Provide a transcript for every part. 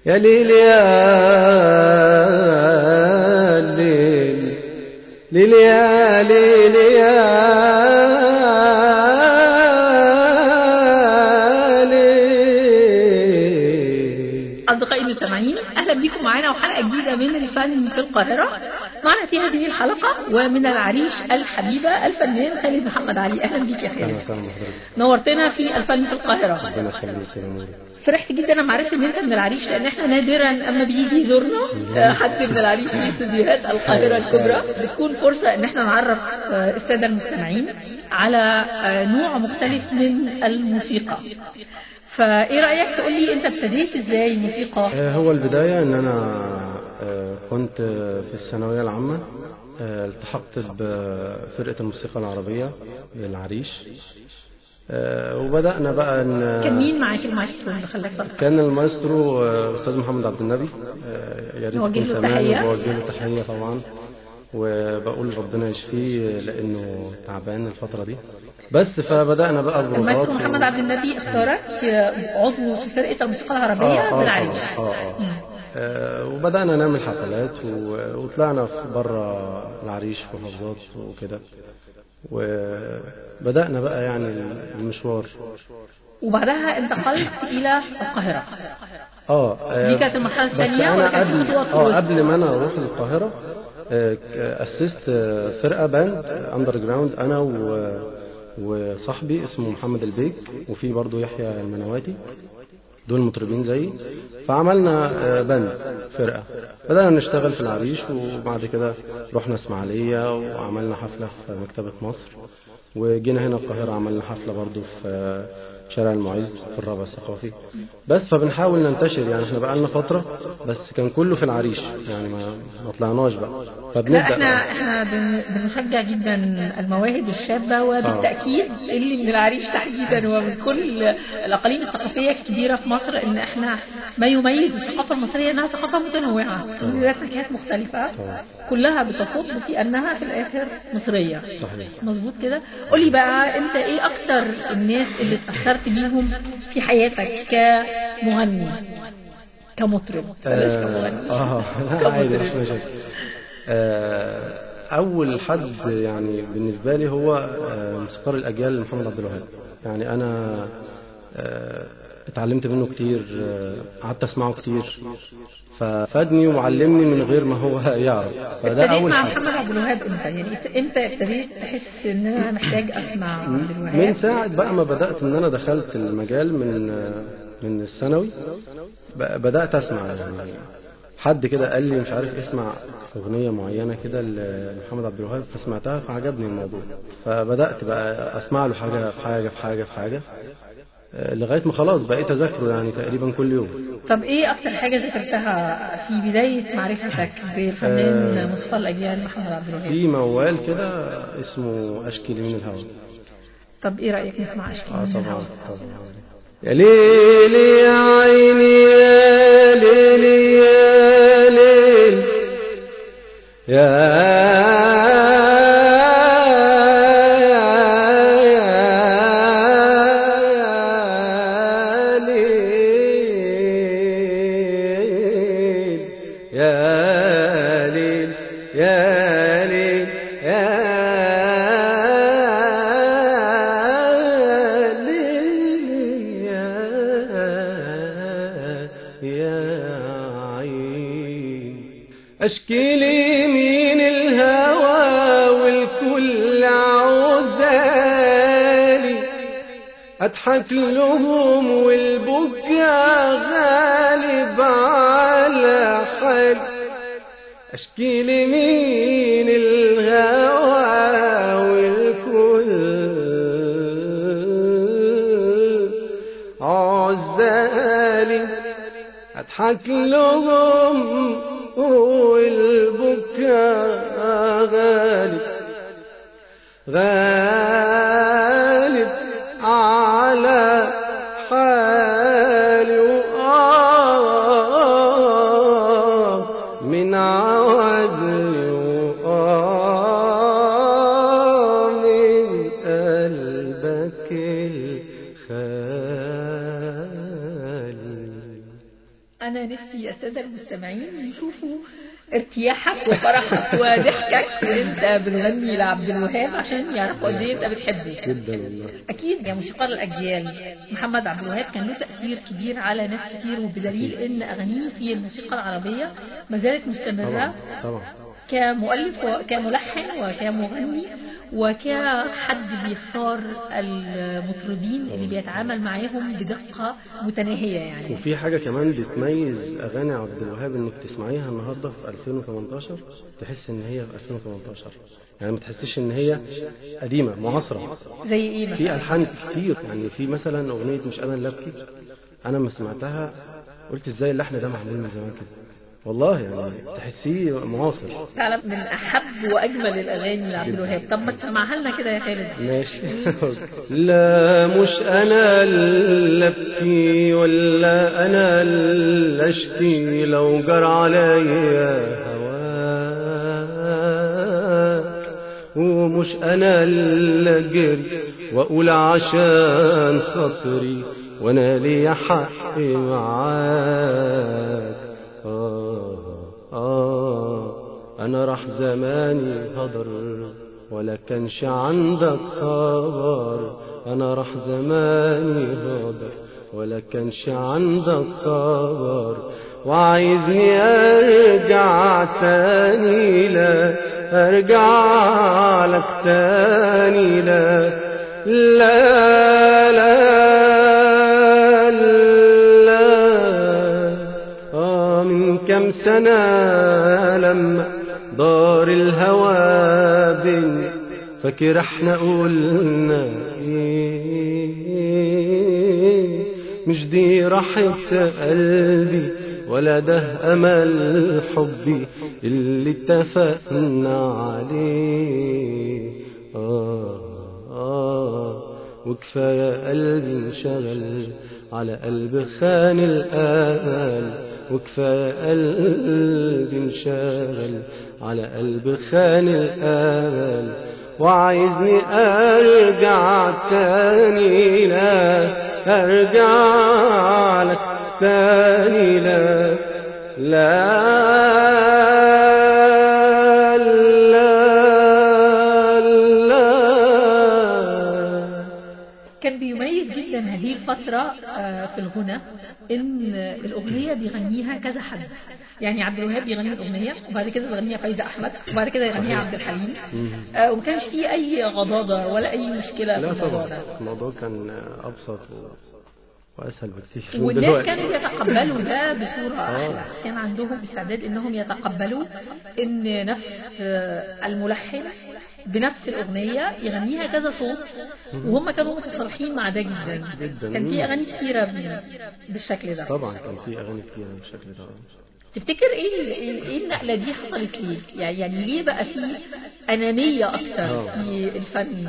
يا ليل يا ليل ليل يا ليل يا ليل أصدقائي المستمعين أهلا بكم معنا وحلقة جديدة من الفن في القاهرة معنا في هذه الحلقة ومن العريش الحبيبة الفنان خالد محمد علي أهلا بك يا أهلا خالد وسهلا بحضرتك نورتنا في الفن في القاهرة ربنا يخليك يا نور فرحت جدا لما عرفت ان انت من العريش لان احنا نادرا اما بيجي يزورنا آه، حد من العريش في استديوهات القاهره الكبرى بتكون فرصه ان احنا نعرف آه، الساده المستمعين على آه، نوع مختلف من الموسيقى فايه رايك تقول لي انت ابتديت ازاي موسيقى آه، هو البداية إن أنا آه، كنت آه، في الثانوية العامة آه، التحقت بفرقة الموسيقى العربية للعريش آه، وبدأنا بقى إن كان مين معاك المايسترو اللي خلاك تطلع كان المايسترو آه، أستاذ محمد عبد النبي آه، يا ريت نوجه يكون له سمعني تحية. وبوجه له تحية طبعا وبقول ربنا يشفيه لأنه تعبان الفترة دي بس فبدأنا بقى بروفات المايسترو و- محمد عبد النبي اختارك آه، عضو في فرقه الموسيقى العربيه آه، آه، بالعريش طبعاً. آه، آه. آه، وبدأنا نعمل حفلات و- وطلعنا في بره العريش في محافظات وكده وبدأنا بقى يعني المشوار وبعدها انتقلت الى القاهره اه آه، دي كانت المرحلة بس الثانية أنا ولا كانت قبل خطوة في اه الوسط؟ قبل ما انا اروح القاهره آه، ك- اسست آه، فرقه باند اندر جراوند انا و وصاحبي اسمه محمد البيك وفي برضه يحيى المنواتي دول مطربين زيي فعملنا آه، باند فرقه بدأنا نشتغل في العريش وبعد كده رحنا اسماعيليه وعملنا حفله في مكتبه مصر وجينا هنا القاهره عملنا حفله برضه في آه، شارع المعز في الرابع الثقافي بس فبنحاول ننتشر يعني احنا بقالنا فتره بس كان كله في العريش يعني ما ما طلعناش بقى لا فبنبدا احنا بقى. احنا بن- بنشجع جدا المواهب الشابه وبالتاكيد اللي من العريش تحديدا ومن كل الاقاليم الثقافيه الكبيره في مصر ان احنا ما يميز الثقافه المصريه انها ثقافه متنوعه ذات نكهات مختلفه كلها بتصب في انها في الاخر مصريه صحيح. مظبوط كده قولي بقى انت ايه اكتر الناس اللي اتاثرت بيهم في حياتك كمغني كمطرب بلاش كمغني اه لا عادي مش مشاكل آه، اول حد يعني بالنسبه لي هو آه، موسيقار الاجيال محمد عبد الوهاب يعني انا آه، اتعلمت منه كتير آه، قعدت اسمعه كتير ففادني وعلمني من غير ما هو يعرف فده ابتديت اول مع حاجه محمد عبد الوهاب امتى يعني ابت- امتى ابتديت تحس ان انا محتاج اسمع عبد من الوهاب ساعة بقى ما بدأت إن أنا دخلت المجال من من الثانوي ب- بدأت أسمع يعني حد كده قال لي مش عارف اسمع أغنية معينة كده لمحمد عبد الوهاب فسمعتها فعجبني الموضوع فبدأت بقى أسمع له حاجة في حاجة في حاجة في حاجة آه، لغاية ما خلاص بقيت أذاكره يعني تقريبا كل يوم طب ايه اكتر حاجه ذكرتها في بدايه معرفتك بالفنان مصطفى الاجيال محمد عبد الوهاب في موال كده اسمه أشكي من الهوى طب ايه رايك نسمع اشكي اه من طبعا الهوى طبعا يا ليل يا عيني يا ليل يا ليل يا ليل يا ليل يا ليل يا ليل يا يا عين اشكي لي من الهوى والكل عوزالي اضحك لهم والبكا غالب على حالي اشكي لي مين الهوى والكل عزالي اضحك لهم والبكا غالي غالب على حالي وآه من عوزلي وآه من قلبك الخالي أنا نفسي السادة المستمعين يشوفوا ارتياحك وفرحك وضحكك وانت بتغني لعبد الوهاب عشان يعرفوا قد ايه انت بتحبه جدا والله اكيد يا موسيقار الاجيال محمد عبد الوهاب كان له تاثير كبير على ناس كتير وبدليل ان اغانيه في الموسيقى العربيه ما زالت مستمره طبعا طبعا كمؤلف وكملحن وكمغني وكحد بيختار المطربين اللي بيتعامل معاهم بدقة متناهية يعني وفي حاجة كمان بتميز أغاني عبد الوهاب إنك تسمعيها النهاردة في 2018 تحس إن هي في 2018 يعني ما تحسش إن هي قديمة معاصرة زي ايه مثلا في ألحان كتير يعني في مثلا أغنية مش أنا اللي أبكي أنا لما سمعتها قلت إزاي اللحن ده معمول من زمان كده والله يعني تحسيه معاصر فعلا من احب واجمل الاغاني لعبد الوهاب طب ما تسمعها لنا كده يا خالد ماشي لا مش انا اللي ابكي ولا انا اللي اشكي لو جرى عليا هواك ومش انا اللي اجري واقول عشان خاطري وانا ليا حق معاك آه آه أنا راح زماني هدر ولا كانش عندك خبر أنا راح زماني هدر ولا كانش عندك خبر وعايزني أرجع تاني لا أرجع لك تاني لا لا لا لا آه من كم سنة لما دار الهوى بين فاكر احنا قلنا ايه مش دي راحة قلبي ولا ده امل حبي اللي اتفقنا عليه آه آه وكفاية قلبي انشغل على قلب خان الآمال وكفاية قلبي انشغل على قلب خان الآمال وعايزني أرجع تاني لا أرجع لك تاني لا لا لا لا كان بيميز جدا هذه الفترة آه، في الغنى ان الاغنية بيغنيها كذا حد يعني عبد الوهاب بيغني الاغنية وبعد كده تغنيها فايزة احمد وبعد كده يغنيها عبد الحليم آه، وما كانش فيه اي غضاضة ولا اي مشكلة في لا الموضوع طبعا ده الموضوع كان أبسط و... وأسهل بكتير من والناس دلوقتي. كانوا يتقبلوا ده بصورة آه. أحلى كان عندهم استعداد إنهم يتقبلوا إن نفس آه، الملحن بنفس الأغنية يغنيها كذا صوت وهم كانوا متصالحين مع ده جدا جداً. كان في أغاني كتيرة ب- بالشكل ده طبعا كان في أغاني كتير بالشكل ده تفتكر إيه ال- إيه إيه النقلة دي حصلت ليه؟ يعني يعني ليه بقى في أنانية أكتر آه. في الفن؟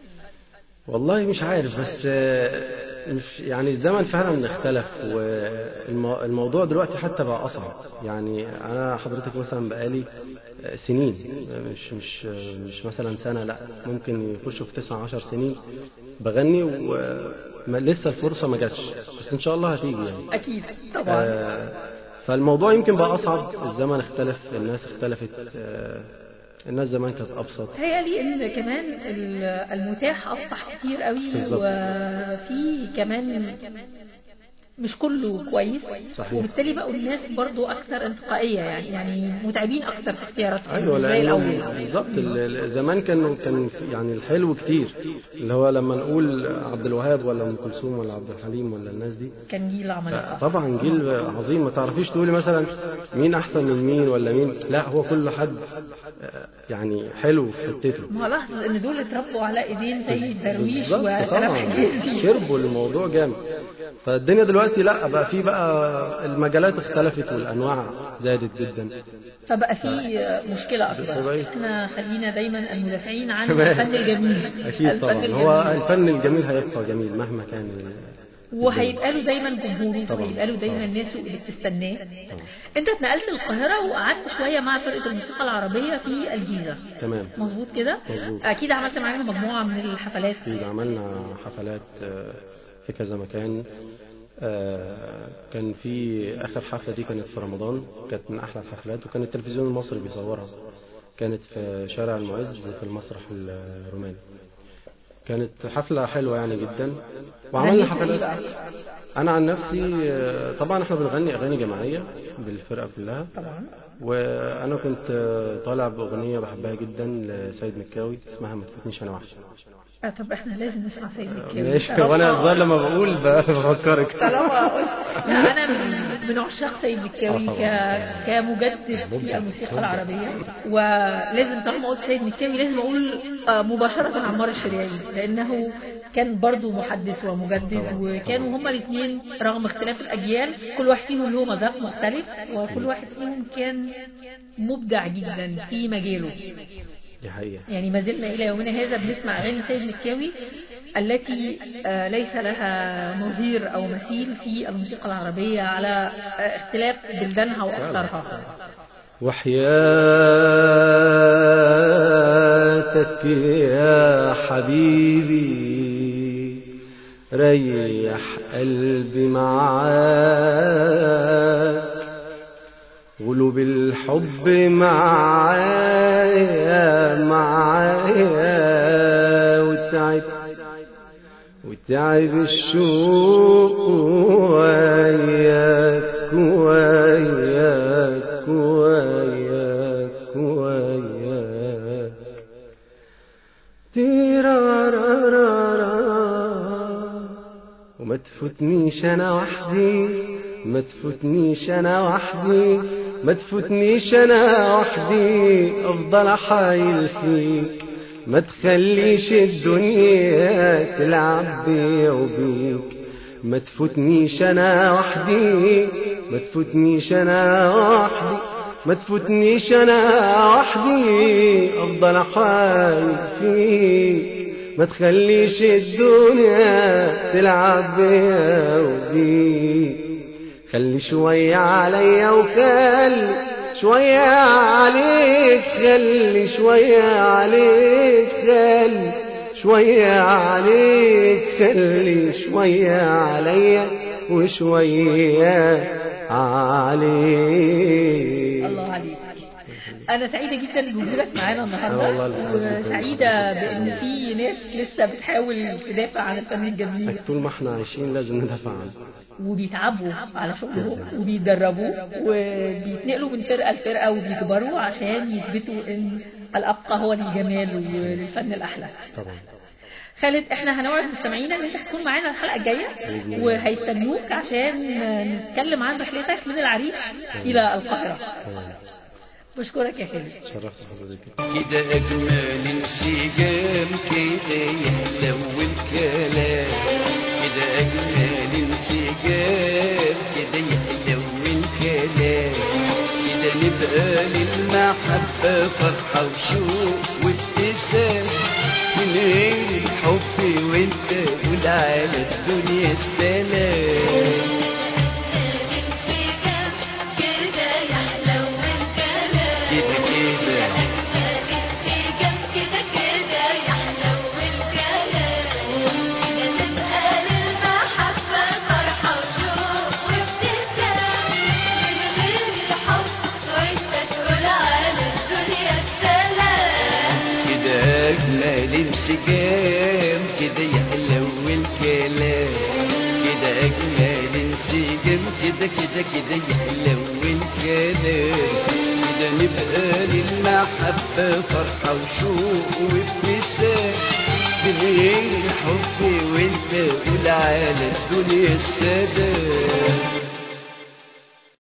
والله مش عارف بس آه، مش يعني الزمن فعلا اختلف والموضوع دلوقتي حتى بقى أصعب يعني أنا حضرتك مثلا بقالي آه، سنين مش مش آه، مش مثلا سنة لا ممكن يخشوا في تسعة عشر سنين بغني ولسه الفرصة ما جاتش بس إن شاء الله هتيجي يعني أكيد طبعا آه، فالموضوع يمكن بقى أصعب الزمن اختلف الناس اختلفت آه، الناس زمان كانت أبسط تهيألي ان كمان ال- المتاح اصبح كتير قوي بالظبط. وفي كمان مش كله كويس صحيح. وبالتالي بقوا الناس برضو اكثر انتقائيه يعني يعني متعبين اكثر في اختياراتهم ايوه مش زي لانه الاول بالظبط ال- ال- زمان كان كان في- يعني الحلو كتير اللي هو لما نقول عبد الوهاب ولا ام كلثوم ولا عبد الحليم ولا الناس دي كان جيل عمالقه طبعا جيل عظيم ما تعرفيش تقولي مثلا مين احسن من مين ولا مين لا هو كل حد آه، يعني حلو في حتته ما لاحظ ان دول اتربوا على ايدين زي الدرويش بالظبط وسلام طبعا حجازي شربوا الموضوع جامد فالدنيا دلوقتي لا بقى في بقى المجالات اختلفت والانواع زادت جدا فبقى في مشكله اكبر فبقى إيه؟ احنا خلينا دايما المدافعين عن تمام. الفن الجميل اكيد الفن طبعا الجميل. هو الفن الجميل هيبقى جميل مهما كان وهيبقى له دايما جمهوره طبعاً. وهيبقى له دايما طبعاً. ناسه اللي بتستناه انت اتنقلت القاهره وقعدت شويه مع فرقه الموسيقى العربيه في الجيزه تمام مظبوط كده مظبوط. اكيد عملت معاهم مجموعه من الحفلات أكيد عملنا حفلات آه، في كذا مكان آه، كان في اخر حفله دي كانت في رمضان كانت من احلى الحفلات وكان التلفزيون المصري بيصورها كانت في شارع المعز في المسرح الروماني كانت حفله حلوه يعني جدا وعملنا غنيتوا إيه حفلات بقى؟ انا عن نفسي آه، طبعا احنا بنغني اغاني جماعيه بالفرقه كلها طبعا وانا كنت آه، طالع باغنيه بحبها جدا لسيد مكاوي اسمها ما تفوتنيش انا وحش آه طب احنا لازم نسمع سيد مكاوي ماشي طالما- وانا الظاهر لما بقول بفكرك طالما قلت لا انا من- من عشاق سيد مكاوي آه ك... طبعاً. كمجدد في الموسيقى العربيه ولازم طالما قلت سيد مكاوي لازم اقول آه، مباشره عمار الشريعي لانه كان برضو محدث ومجدد وكانوا هما الاثنين رغم اختلاف الاجيال كل واحد فيهم له مذاق مختلف وكل واحد فيهم كان مبدع جدا في مجاله دي حقيقه يعني ما زلنا إلى يومنا هذا بنسمع أغاني سيد مكاوي التي آه، ليس لها نظير أو مثيل في الموسيقى العربية على آه، اختلاف بلدانها وأقطارها وحياتك يا حبيبي ريح قلبي معاك قلوب الحب معايا معايا وتعب وتعب الشوق وياك وياك وياك وياك تيرارارارا وما تفوتنيش انا وحدي ما تفوتنيش انا وحدي ما تفوتنيش انا وحدي افضل احايل فيك ما تخليش الدنيا تلعب بيا وبيك ما تفوتنيش انا وحدي ما تفوتنيش انا وحدي ما تفوتنيش انا وحدي افضل احايل فيك ما تخليش الدنيا تلعب بيا وبيك خلي شوية عليا وخلي شوية عليك خلي شوية عليك خلي شوية عليك خلي شوية عليا وشوية عليك الله عليك أنا سعيدة جدا بوجودك معانا آه النهاردة والله الحمد وسعيدة بأن في ناس لسه بتحاول تدافع عن الفن الجميل طول ما احنا عايشين لازم ندافع عنه وبيتعبوا على شغلهم وبيتدربوا وبيتنقلوا من فرقة لفرقة وبيكبروا عشان يثبتوا ان الأبقى هو للجمال وللفن الأحلى طبعا خالد احنا هنوعد مستمعينا ان انت هتكون معانا الحلقة الجاية وهيستنوك عشان نتكلم عن رحلتك من العريش إلى القاهرة تمام. بشكرك يا خالد شرفت حضرتك كده أجمل انسجام كده يحلو الكلام كده أجمل انسجام كده يحلو الكلام كده نبقى للمحبة فرحة وشوق وابتسام من غير الحب وانت قول على الدنيا السلام كده كده كده أجمل انسجام كده يحلو الكلام كده أجمل انسجام كده كده كده يحلو الكلام كده نبقى للمحبة فرحة وشوق وابتسام من غير الحب وانت قول على الدنيا السلام